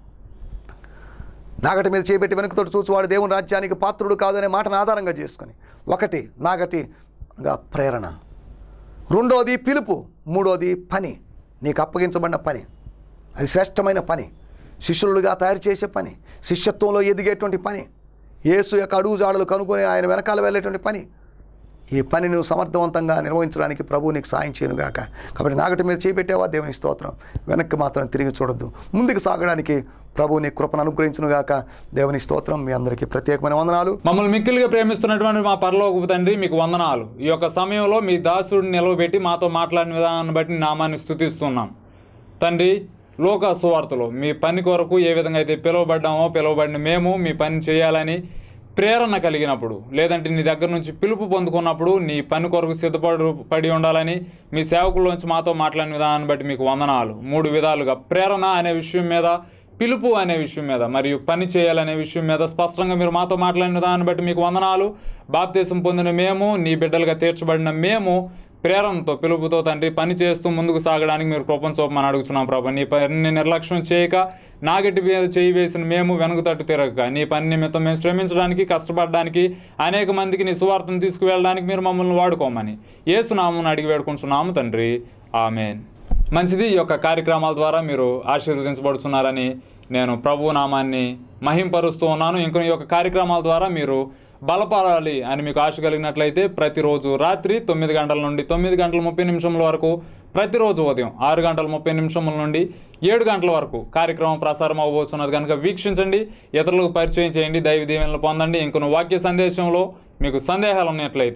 నాగటి మీద చేపెట్టి వెనుకతోటి చూసి వాడు దేవుని రాజ్యానికి పాత్రుడు కాదనే మాటను ఆధారంగా చేసుకొని ఒకటి నాగటిగా ప్రేరణ రెండోది పిలుపు మూడోది పని నీకు అప్పగించబడిన పని అది శ్రేష్టమైన పని శిష్యులుగా తయారు చేసే పని శిష్యత్వంలో ఎదిగేటువంటి పని యేసు యొక్క అడుగు జాడలు కనుక్కొని ఆయన వెనకాల వెళ్ళేటువంటి పని ఈ పని నువ్వు సమర్థవంతంగా నిర్వహించడానికి ప్రభువు నీకు సాయం చేయనుగాక కాబట్టి నాగటి మీద చేపెట్టావా దేవుని స్తోత్రం వెనక్కి మాత్రం తిరిగి చూడొద్దు ముందుకు సాగడానికి ప్రభువు నీ కృపను అనుగ్రహించునుగాక దేవుని స్తోత్రం మీ అందరికీ ప్రత్యేకమైన వందనాలు మమ్మల్ని మిక్కిలిగా ప్రేమిస్తున్నటువంటి మా పరలోకపు తండ్రి మీకు వందనాలు ఈ యొక్క సమయంలో మీ దాసుడిని నిలవబెట్టి మాతో మాట్లాడిన విధానాన్ని బట్టి నీ నామాన్ని స్థుతిస్తున్నాం తండ్రి లోక సువార్తలో మీ పని కొరకు ఏ విధంగా అయితే పిలువబడ్డామో పిలువబడిన మేము మీ పని చేయాలని ప్రేరణ కలిగినప్పుడు లేదంటే నీ దగ్గర నుంచి పిలుపు పొందుకున్నప్పుడు నీ పని కొరకు సిద్ధపడు పడి ఉండాలని మీ సేవకుల్లోంచి మాతో మాట్లాడిన విధానాన్ని బట్టి మీకు వందనాలు మూడు విధాలుగా ప్రేరణ అనే విషయం మీద పిలుపు అనే విషయం మీద మరియు పని చేయాలనే విషయం మీద స్పష్టంగా మీరు మాతో మాట్లాడిన దాన్ని బట్టి మీకు వందనాలు బాప్తీసం పొందిన మేము నీ బిడ్డలుగా తీర్చబడిన మేము ప్రేరణతో పిలుపుతో తండ్రి పని చేస్తూ ముందుకు సాగడానికి మీరు కృపను చూపమని అడుగుతున్నాం ప్రభా నీ పనిని నిర్లక్ష్యం చేయక నాగటి మీద చేయి వేసిన మేము వెనుక తట్టు తిరగక నీ పని నిమిత్తం మేము శ్రమించడానికి కష్టపడడానికి అనేక మందికి నీ సువార్తను తీసుకువెళ్ళడానికి మీరు మమ్మల్ని వాడుకోమని ఏసునామని అడిగి వేడుకుంటున్నాము తండ్రి ఆమెన్ మంచిది ఈ యొక్క కార్యక్రమాల ద్వారా మీరు ఆశీర్వదించబడుతున్నారని నేను ప్రభు నామాన్ని మహింపరుస్తూ ఉన్నాను ఇంకొక ఈ యొక్క కార్యక్రమాల ద్వారా మీరు బలపడాలి అని మీకు ఆశ కలిగినట్లయితే ప్రతిరోజు రాత్రి తొమ్మిది గంటల నుండి తొమ్మిది గంటల ముప్పై నిమిషముల వరకు ప్రతిరోజు ఉదయం ఆరు గంటల ముప్పై నిమిషముల నుండి ఏడు గంటల వరకు కార్యక్రమం ప్రసారం అవ్వబోతున్నది కనుక వీక్షించండి ఇతరులకు పరిచయం చేయండి దైవ దీవెనలు పొందండి ఇంకొన వాక్య సందేశంలో మీకు సందేహాలు ఉన్నట్లయితే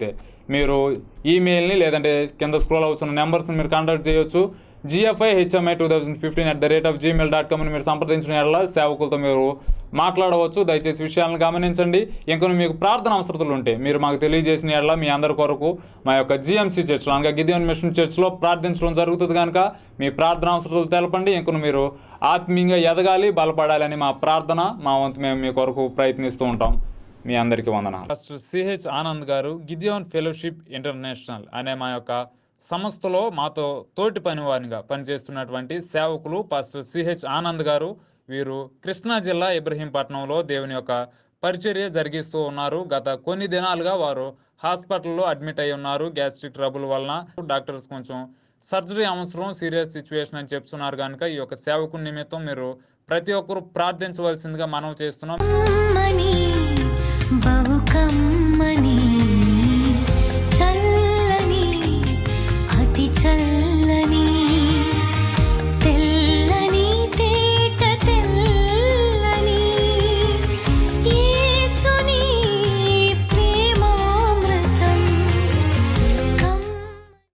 మీరు ఈమెయిల్ని లేదంటే కింద స్క్రోల్ అవుతున్న నెంబర్స్ని మీరు కాంటాక్ట్ చేయొచ్చు G F I H M I two thousand fifteen at the rate of Gmail dot కామ్ని మీరు సంప్రదించిన ఎడల సేవకులతో మీరు మాట్లాడవచ్చు దయచేసి విషయాలను గమనించండి ఇంకొన్ని మీకు ప్రార్థన అవసరతలు ఉంటే మీరు మాకు తెలియజేసిన ఎడల మీ అందరి కొరకు మా యొక్క జిఎంసీ చర్చ్లో అనగా గిద్యోన్ మిషన్ చర్చ్లో ప్రార్థించడం జరుగుతుంది కనుక మీ ప్రార్థన అవసరతలు తెలపండి ఇంకొన్ని మీరు ఆత్మీయంగా ఎదగాలి బలపడాలని మా ప్రార్థన మా వంతు మేము మీ కొరకు ప్రయత్నిస్తూ ఉంటాం మీ అందరికీ వందనాలు ఫస్ట్ సిహెచ్ ఆనంద్ గారు గిద్యోన్ ఫెలోషిప్ ఇంటర్నేషనల్ అనే మా యొక్క సంస్థలో మాతో తోటి పనివారిగా పనిచేస్తున్నటువంటి సేవకులు పాస్టర్ సిహెచ్ ఆనంద్ గారు వీరు కృష్ణా జిల్లా ఇబ్రహీంపట్నంలో దేవుని యొక్క పరిచర్య జరిగిస్తూ ఉన్నారు గత కొన్ని దినాలుగా వారు హాస్పిటల్లో అడ్మిట్ అయి ఉన్నారు గ్యాస్ట్రిక్ ట్రబుల్ వలన డాక్టర్స్ కొంచెం సర్జరీ అవసరం సీరియస్ సిచ్యువేషన్ అని చెప్తున్నారు కనుక ఈ యొక్క సేవకు నిమిత్తం మీరు ప్రతి ఒక్కరూ ప్రార్థించవలసిందిగా మనం చేస్తున్నాం కమ్మని బహు కమ్మని